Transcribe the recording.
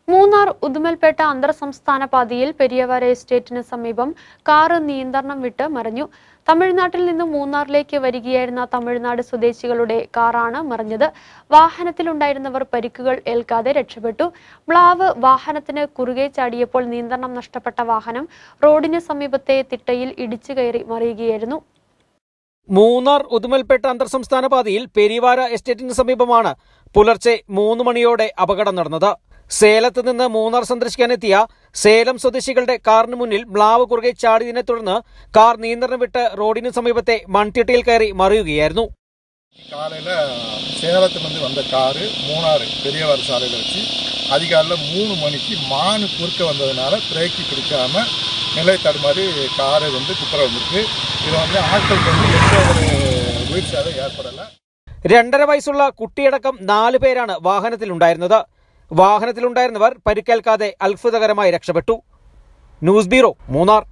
മൂന്നാർ ഉദുമൽപേട്ട അന്തർ സംസ്ഥാന പാതയിൽ പെരിയവര എസ്റ്റേറ്റിന് സമീപം കാറ് നിയന്ത്രണം വിട്ട് മറിഞ്ഞു തമിഴ്നാട്ടിൽ നിന്ന് മൂന്നാറിലേക്ക് വരികയായിരുന്ന തമിഴ്നാട് സ്വദേശികളുടെ കാറാണ് മറിഞ്ഞത് വാഹനത്തിലുണ്ടായിരുന്നവർ പരിക്കുകൾ ഏൽക്കാതെ രക്ഷപ്പെട്ടു മ്ലാവ് വാഹനത്തിന് കുറുകെ ചാടിയപ്പോൾ നിയന്ത്രണം നഷ്ടപ്പെട്ട വാഹനം റോഡിന് സമീപത്തെ തിട്ടയിൽ ഇടിച്ചു കയറി മറിയുകയായിരുന്നു മൂന്നാർ ഉദുമൽപേട്ട അന്തർ സംസ്ഥാന പാതയിൽ പെരിവാര എസ്റ്റേറ്റിന് സമീപമാണ് പുലർച്ചെ മൂന്ന് മണിയോടെ അപകടം നടന്നത് സേലത്ത് നിന്ന് മൂന്നാർ സന്ദർശിക്കാനെത്തിയ സേലം സ്വദേശികളുടെ കാറിന് മുന്നിൽ മ്ലാവ് കുറുകെ ചാടിയതിനെ തുടർന്ന് കാർ നിയന്ത്രണം വിട്ട് റോഡിന് സമീപത്തെ മൺതിട്ടയിൽ കയറി മറിയുകയായിരുന്നു காலையில் சேலத்துலேருந்து வந்த காரு மூணாறு பெரியவாறு சாலையில் வச்சு அதிகாலையில் மூணு மணிக்கு மானு குறுக்க வந்ததுனால பிரேக்கு பிடிக்காம நிலை தடுமாறி காரு வந்து குப்புற வந்திருக்கு இது வந்து ஆட்களுக்கு வந்து எந்த ஒரு உயிர் சேதம் ஏற்படலை രണ്ടര വയസ്സുള്ള കുട്ടിയടക്കം നാല് പേരാണ് വാഹനത്തിലുണ്ടായിരുന്നത് വാഹനത്തിലുണ്ടായിരുന്നവർ പരിക്കേൽക്കാതെ അത്ഭുതകരമായി രക്ഷപ്പെട്ടു ന്യൂസ് ബ്യൂറോ മൂന്നാർ